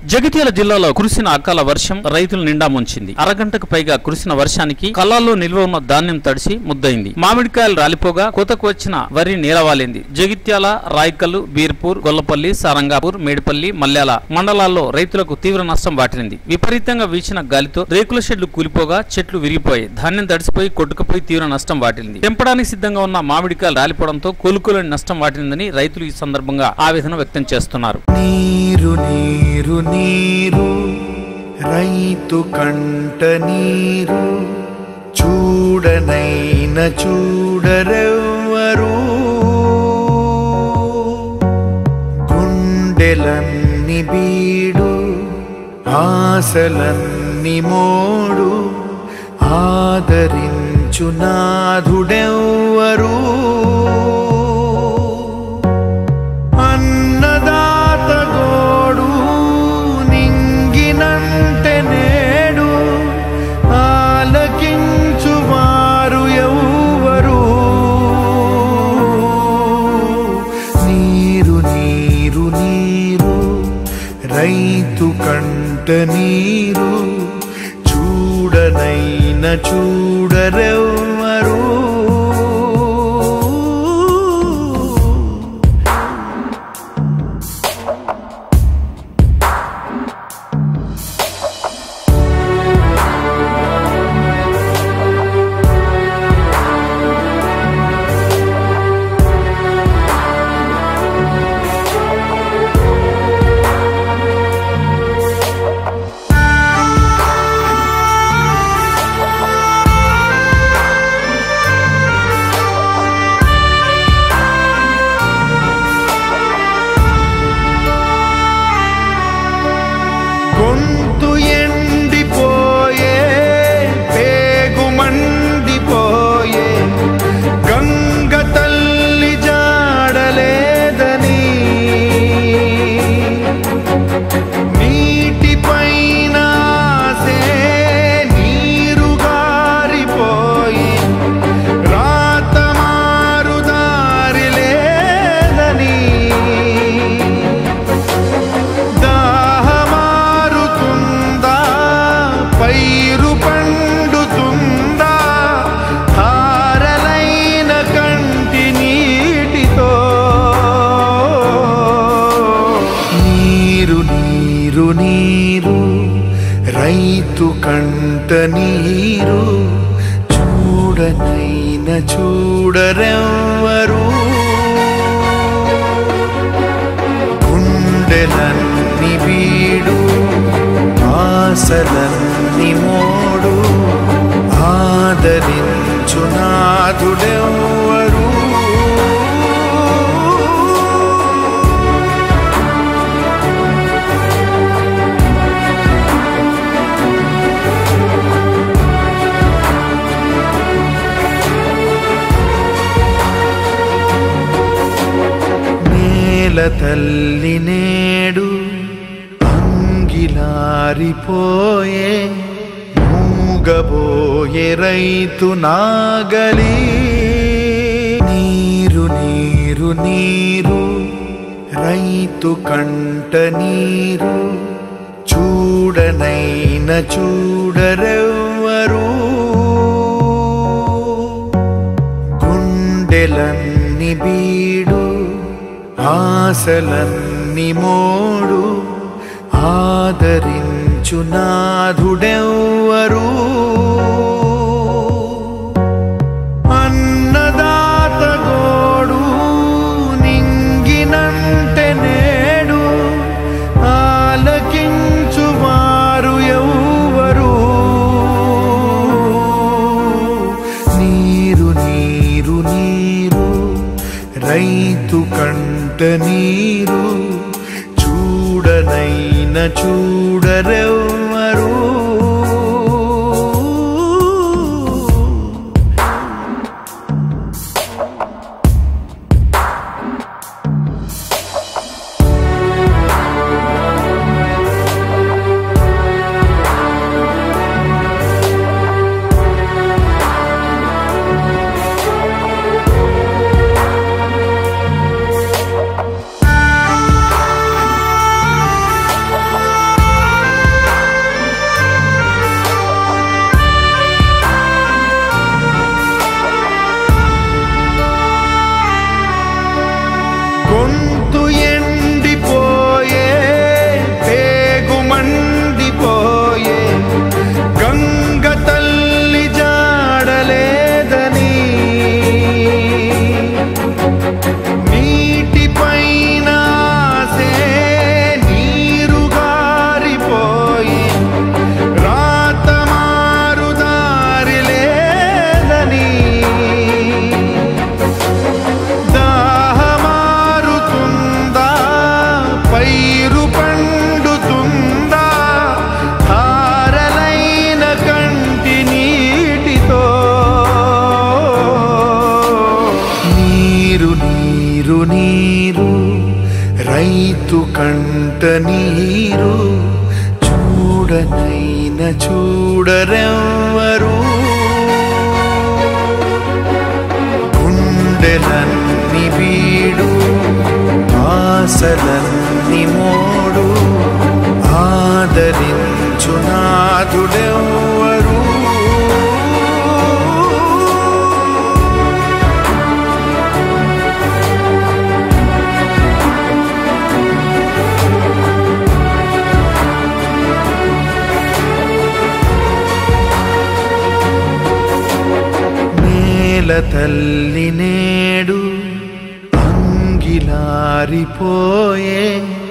జగిత్యాల జిల్లాలో కురిసిన అకాల వర్షం రైతులు నిండా ముంచింది అరగంటకు పైగా కురిసిన వర్షానికి కళ్ళాల్లో నిల్వ ఉన్న ధాన్యం తడిసి ముద్దయింది మామిడికాయలు రాలిపోగా కోతకు వచ్చిన వరి నీలవాలింది జగిత్యాల రాయకల్లు బీర్పూర్ గొల్లపల్లి సారంగాపూర్ మేడిపల్లి మల్యాల మండలాల్లో రైతులకు తీవ్ర నష్టం వాటిల్లింది విపరీతంగా వీచిన గాలితో రేకుల షెడ్లు కూలిపోగా చెట్లు విరిగిపోయి ధాన్యం తడిసిపోయి కొట్టుకుపోయి తీవ్ర నష్టం వాటిల్లింది తెంపడానికి సిద్ధంగా ఉన్న మామిడికాయలు రాలిపోవడంతో కోలుకోలేని నష్టం వాటిల్లిందని రైతులు ఈ సందర్భంగా ఆవేదన వ్యక్తం చేస్తున్నారు నీరు నీరు నీరు రైతు కంట నీరు చూడనైన చూడరెవ్వరు గుండెలన్ని బీడు ఆశలన్ని మోడు ఆదరించు నాథుడెవ్వరు అన్నదాత గోడు నింగినంటే నేడు ఆలకించు వారు ఎవ్వరు నీరు నీరు నీరు రైతు కంట నీరు చూడనైన చూడరెవ్వరు గొంతు ఎండిపోయే పేగు మండిపోయే గంగ తల్లి జాడలేదని నీటిపైన ఆసే నీరు గారిపోయి రాత మారు దారి లేదని దాహమారుతుందా పైరు పండుతుందా హారలైన కంటి నీటితో నీరు నీరు నీరు రైతు కంట నీరు చూడనైన చూడరెవ్వరు గుండెలన్ని వీడు ఆశలన్ని మోడు ఆదరించు నాథుడెవ్వరు నేల తల్లి నేడు అంగిలారిపోయే మూగబోయే రైతు నాగలి నీరు నీరు నీరు రైతు కంట నీరు చూడనైన చూడరెవ్వరు గుండెలన్ని బీడు ఆశలన్ని మోడు ఆదరించు నాథుడెవ్వరు అన్నదాత గోడు నింగినంటే నేడు ఆలకించు వారు ఎవ్వరు నీరు నీరు నీరు రైతు కంట నీరు చూడనైన చూడరెవ్వరు చూడరెవ్వరు గుండెలన్ని వీడు ఆశలన్ని మోడు ఆదరించు నాథుడెవ్వరు నేల తల్లి నేడు అంగిలారిపోయే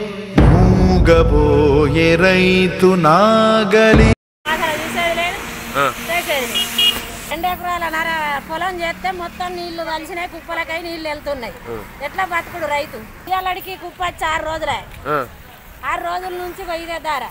మూగబోయే రైతు నాగలి అసలు చూసేది లేదు చేసేది లేదు. రెండు ఎకరాల నర పొలం చేస్తే మొత్తం నీళ్లు కలిసినాయి కుప్పలకై నీళ్లు వెళ్తున్నాయి ఎట్లా బతుకుడు రైతు ఇవాళకి కుప్ప వచ్చి ఆరు రోజులే ఆరు రోజుల నుంచి ఇదే దార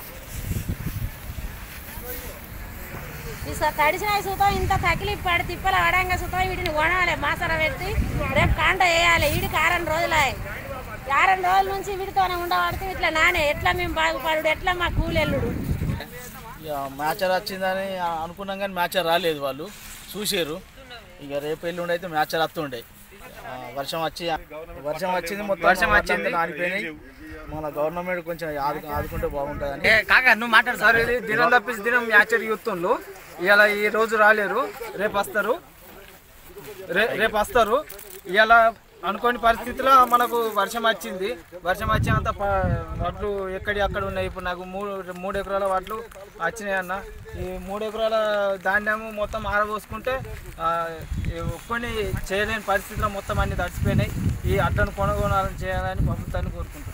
ఈ స- తడిసిన సుతం ఇంత తకిలి పడి తిప్పల వడంగా సుతం వీటిని కొనాలి మాసర పెట్టి రేపు కాంట వేయాలి వీడికి ఆరం రోజులే ఆరం రోజుల నుంచి వీడితోనే ఉండబడితే ఇట్లా నానే ఎట్లా మేము బాగుపడు ఎట్లా మా కూలెల్లుడు ఇక మ్యాచర్ వచ్చిందని అనుకున్నాం కానీ మ్యాచర్ రాలేదు వాళ్ళు చూసారు ఇక రేపు ఎల్లుండి అయితే మ్యాచర్ వస్తుండే ఆ, వర్షం వచ్చి వర్షం వచ్చింది మొత్తం వర్షం వచ్చింది నానిపోయినాయి మన గవర్నమెంట్ కొంచెం ఆదు ఆదుకుంటే బాగుంటుందని ఏ కాక నువ్వు మాట్లాడు సార్ ఇది దినం తప్పించి దినం మ్యాచర్ యూత్తుండ్రు ఇవాళ ఈ రోజు రాలేరు రేపు వస్తారు రే రేపు వస్తారు ఇవాళ అనుకోని పరిస్థితిలో మనకు వర్షం వచ్చింది వర్షం వచ్చేంత ప- వడ్లు ఎక్కడి అక్కడ ఉన్నాయి ఇప్పుడు నాకు మూడు మూడు ఎకరాల వడ్లు వచ్చినాయి అన్న ఈ మూడు ఎకరాల ధాన్యము మొత్తం ఆరబోసుకుంటే ఆ, ఈ కొన్ని చేయలేని పరిస్థితిలో మొత్తం అన్ని తడిచిపోయినాయి ఈ అడ్డను కొనుగోలు చేయాలని ప్రభుత్వాన్ని కోరుకుంటున్నాను